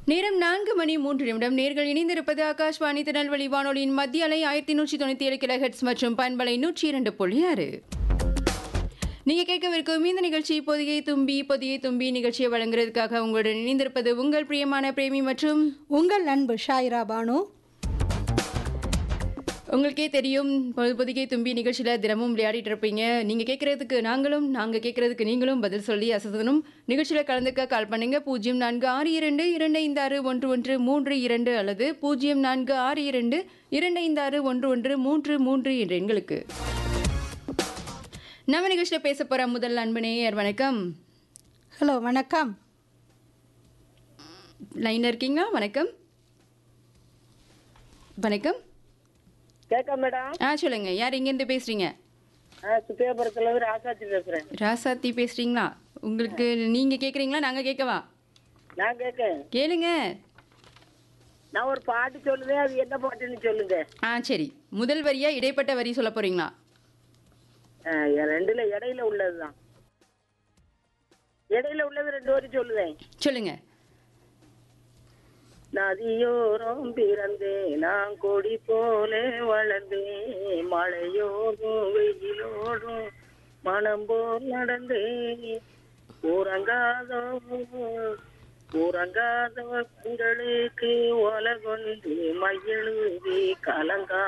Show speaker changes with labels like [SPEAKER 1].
[SPEAKER 1] நேரம் நான்கு மணி மூன்று நிமிடம் நேர்கள் இணைந்திருப்பது ஆகாஷ்வாணி திருநெல்வேலி வானொலியின் மத்திய அலை ஆயிரத்தி நூற்றி தொண்ணூற்றி ஏழு கிலோஹெட்ஸ் மற்றும் பண்பலை நூற்றி இரண்டு புள்ளி ஆறு நீங்க கேட்கவிருக்கும் இந்த நிகழ்ச்சி பொதிகை தும்பி பொதிகை தும்பி நிகழ்ச்சியை வழங்குறதுக்காக உங்களுடன் இணைந்திருப்பது உங்கள் பிரியமான பிரேமி மற்றும்
[SPEAKER 2] உங்கள் அன்பு ஷாயிரா பானு
[SPEAKER 1] உங்களுக்கே தெரியும் பொது- பொதிகை தும்பி நிகழ்ச்சியில் தினமும் விளையாடிட்டு இருப்பீங்க நீங்கள் கேட்குறதுக்கு நாங்களும் நாங்கள் கேட்குறதுக்கு நீங்களும் பதில் சொல்லி அசத்தணும் நிகழ்ச்சியில் கலந்துக்க கால் பண்ணுங்க பூஜ்ஜியம் நான்கு ஆறு இரண்டு இரண்டு ஐந்து ஆறு ஒன்று ஒன்று மூன்று இரண்டு அல்லது பூஜ்ஜியம் நான்கு ஆறு இரண்டு இரண்டு ஐந்து ஆறு ஒன்று ஒன்று மூன்று மூன்று என்ற எண்களுக்கு நம்ம நிகழ்ச்சியில் பேச போகிற முதல் அன்பு நேயர் வணக்கம்
[SPEAKER 2] ஹலோ வணக்கம்
[SPEAKER 1] லைனில் இருக்கீங்களா வணக்கம் வணக்கம்
[SPEAKER 3] கேட்க மேடம்
[SPEAKER 1] ஆ சொல்லுங்க யார் எங்கேருந்து பேசுகிறீங்க
[SPEAKER 3] சுத்தியாபுரத்துல இருந்து ராசாத்தி பேசுறேன்
[SPEAKER 1] ராசாத்தி பேசுறீங்களா உங்களுக்கு நீங்க கேக்குறீங்களா நாங்க கேட்கவா
[SPEAKER 3] நான் கேட்கேன்
[SPEAKER 1] கேளுங்க
[SPEAKER 3] நான் ஒரு பாட்டு சொல்லுவேன் அது என்ன பாட்டுன்னு சொல்லுங்க
[SPEAKER 1] ஆ சரி முதல் வரியா இடைப்பட்ட வரி சொல்ல போறீங்களா
[SPEAKER 3] ஆ, என் ரெண்டுல இடையில உள்ளதுதான் இடையில உள்ளது ரெண்டு வரி சொல்லுவேன்
[SPEAKER 1] சொல்லுங்க
[SPEAKER 3] நதியோரம் பிறந்தேன் நான் கொடி போல வளர்ந்தேன் மழையோடும் வெயிலோடும் மனம் போல் நடந்தேன் உறங்காதோ உறங்காதவ பெண்களுக்கு ஒலகொண்டு மகிழுதி கலங்கா